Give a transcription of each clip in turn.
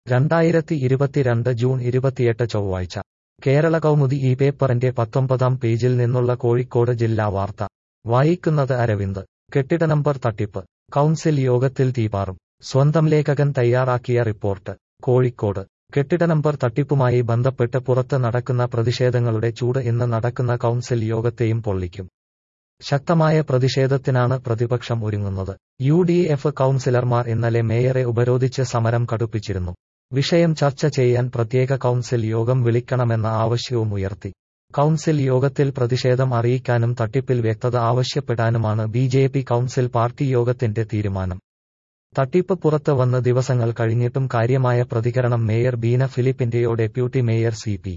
രണ്ടായിരത്തി ഇരുപത്തിരണ്ട് ജൂൺ ഇരുപത്തിയെട്ട് ചൊവ്വാഴ്ച കേരള കൗമുദി ഈ പേപ്പറിന്റെ പത്തൊമ്പതാം പേജിൽ നിന്നുള്ള കോഴിക്കോട് ജില്ലാ വാർത്ത വായിക്കുന്നത് അരവിന്ദ് കെട്ടിട നമ്പർ തട്ടിപ്പ് കൗൺസിൽ യോഗത്തിൽ തീപാറും സ്വന്തം ലേഖകൻ തയ്യാറാക്കിയ റിപ്പോർട്ട് കോഴിക്കോട് കെട്ടിട നമ്പർ തട്ടിപ്പുമായി ബന്ധപ്പെട്ട് പുറത്ത് നടക്കുന്ന പ്രതിഷേധങ്ങളുടെ ചൂട് ഇന്ന് നടക്കുന്ന കൗൺസിൽ യോഗത്തെയും പൊള്ളിക്കും ശക്തമായ പ്രതിഷേധത്തിനാണ് പ്രതിപക്ഷം ഒരുങ്ങുന്നത് യു ഡി എഫ് കൗൺസിലർമാർ ഇന്നലെ മേയറെ ഉപരോധിച്ച് സമരം കടുപ്പിച്ചിരുന്നു വിഷയം ചർച്ച ചെയ്യാൻ പ്രത്യേക കൗൺസിൽ യോഗം വിളിക്കണമെന്ന ആവശ്യവും ഉയർത്തി കൗൺസിൽ യോഗത്തിൽ പ്രതിഷേധം അറിയിക്കാനും തട്ടിപ്പിൽ വ്യക്തത ആവശ്യപ്പെടാനുമാണ് B J P council party യോഗത്തിന്റെ തീരുമാനം തട്ടിപ്പ് പുറത്ത് വന്ന് ദിവസങ്ങൾ കഴിഞ്ഞിട്ടും കാര്യമായ പ്രതികരണം മേയർ ബീന ഫിലിപ്പിന്റെയോ deputy mayor C P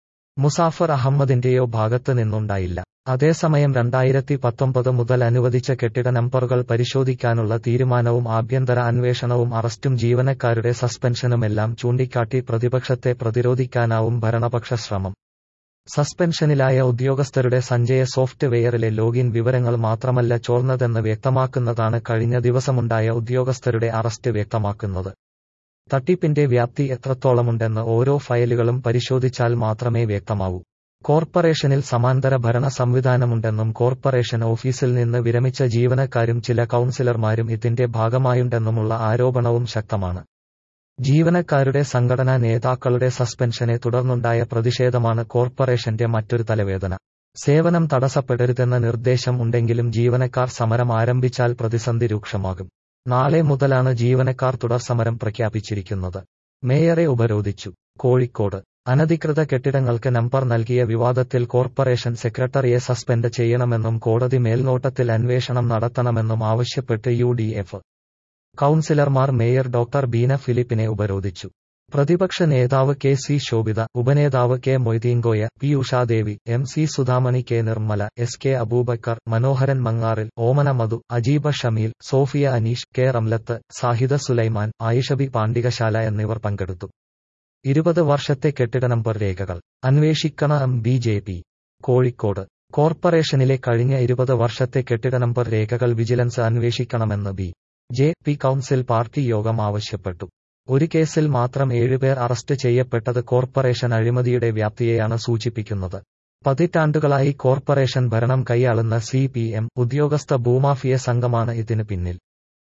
Musafar അഹമ്മദിന്റെയോ ഭാഗത്ത് നിന്നുണ്ടായില്ല അതേസമയം രണ്ടായിരത്തി പത്തൊമ്പത് മുതൽ അനുവദിച്ച കെട്ടിട നമ്പറുകൾ പരിശോധിക്കാനുള്ള തീരുമാനവും ആഭ്യന്തര അന്വേഷണവും അറസ്റ്റും ജീവനക്കാരുടെ സസ്പെൻഷനുമെല്ലാം ചൂണ്ടിക്കാട്ടി പ്രതിപക്ഷത്തെ പ്രതിരോധിക്കാനാവും ഭരണപക്ഷ ശ്രമം സസ്പെൻഷനിലായ ഉദ്യോഗസ്ഥരുടെ സഞ്ജയ സോഫ്റ്റ്വെയറിലെ ലോഗിൻ വിവരങ്ങൾ മാത്രമല്ല ചോർന്നതെന്ന് വ്യക്തമാക്കുന്നതാണ് കഴിഞ്ഞ ദിവസമുണ്ടായ ഉദ്യോഗസ്ഥരുടെ അറസ്റ്റ് വ്യക്തമാക്കുന്നത് തട്ടിപ്പിന്റെ വ്യാപ്തി എത്രത്തോളമുണ്ടെന്ന് ഓരോ ഫയലുകളും പരിശോധിച്ചാൽ മാത്രമേ വ്യക്തമാവൂ കോർപ്പറേഷനിൽ സമാന്തര ഭരണ സംവിധാനമുണ്ടെന്നും കോർപ്പറേഷൻ ഓഫീസിൽ നിന്ന് വിരമിച്ച ജീവനക്കാരും ചില കൌൺസിലർമാരും ഇതിന്റെ ഭാഗമായുണ്ടെന്നുമുള്ള ആരോപണവും ശക്തമാണ് ജീവനക്കാരുടെ സംഘടനാ നേതാക്കളുടെ സസ്പെൻഷനെ തുടർന്നുണ്ടായ പ്രതിഷേധമാണ് കോർപ്പറേഷന്റെ മറ്റൊരു തലവേദന സേവനം തടസ്സപ്പെടരുതെന്ന നിർദ്ദേശം ഉണ്ടെങ്കിലും ജീവനക്കാർ സമരം ആരംഭിച്ചാൽ പ്രതിസന്ധി രൂക്ഷമാകും നാളെ മുതലാണ് ജീവനക്കാർ തുടർ സമരം പ്രഖ്യാപിച്ചിരിക്കുന്നത് മേയറെ ഉപരോധിച്ചു കോഴിക്കോട് അനധികൃത കെട്ടിടങ്ങൾക്ക് നമ്പർ നൽകിയ വിവാദത്തിൽ കോർപ്പറേഷൻ സെക്രട്ടറിയെ സസ്പെൻഡ് ചെയ്യണമെന്നും കോടതി മേൽനോട്ടത്തിൽ അന്വേഷണം നടത്തണമെന്നും ആവശ്യപ്പെട്ട് യു ഡി എഫ് കൌൺസിലർമാർ മേയർ ഡോക്ടർ ബീന ഫിലിപ്പിനെ ഉപരോധിച്ചു പ്രതിപക്ഷ നേതാവ് കെ സി ശോഭിത ഉപനേതാവ് K Moideenkoya P Ushadevi M C Sudhamani K Nirmala S K Aboobacker Manoharan മങ്ങാറിൽ ഓമന മധു അജീബ ഷമീൽ സോഫിയ അനീഷ് കെ റംലത്ത് സാഹിദ സുലൈമാൻ ആയിഷബി പാണ്ഡികശാല എന്നിവർ പങ്കെടുത്തു ഇരുപത് വർഷത്തെ കെട്ടിട നമ്പർ രേഖകൾ അന്വേഷിക്കണം ബി ജെ പി കോഴിക്കോട് കോർപ്പറേഷനിലെ കഴിഞ്ഞ ഇരുപത് വർഷത്തെ കെട്ടിട നമ്പർ രേഖകൾ വിജിലൻസ് അന്വേഷിക്കണമെന്ന് B J P council party യോഗം ആവശ്യപ്പെട്ടു ഒരു കേസിൽ മാത്രം ഏഴുപേർ അറസ്റ്റ് ചെയ്യപ്പെട്ടത് കോർപ്പറേഷൻ അഴിമതിയുടെ വ്യാപ്തിയെയാണ് സൂചിപ്പിക്കുന്നത് പതിറ്റാണ്ടുകളായി കോർപ്പറേഷൻ ഭരണം കൈയാളുന്ന സി പി എം ഉദ്യോഗസ്ഥ ഭൂമാഫിയ സംഘമാണ് ഇതിന് പിന്നിൽ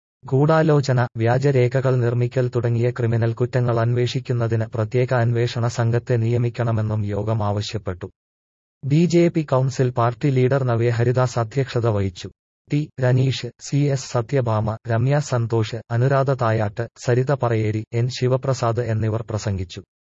ഗൂഢാലോചന വ്യാജരേഖകൾ നിർമ്മിക്കൽ തുടങ്ങിയ ക്രിമിനൽ കുറ്റങ്ങൾ അന്വേഷിക്കുന്നതിന് പ്രത്യേക അന്വേഷണ സംഘത്തെ നിയമിക്കണമെന്നും യോഗം ആവശ്യപ്പെട്ടു B J P council party leader Navya Haridas അധ്യക്ഷത വഹിച്ചു T Ranish C S Sathyabhama Ramya Santhosh Anuradha Thayat Saritha Parayeri N Sivaprasad എന്നിവർ പ്രസംഗിച്ചു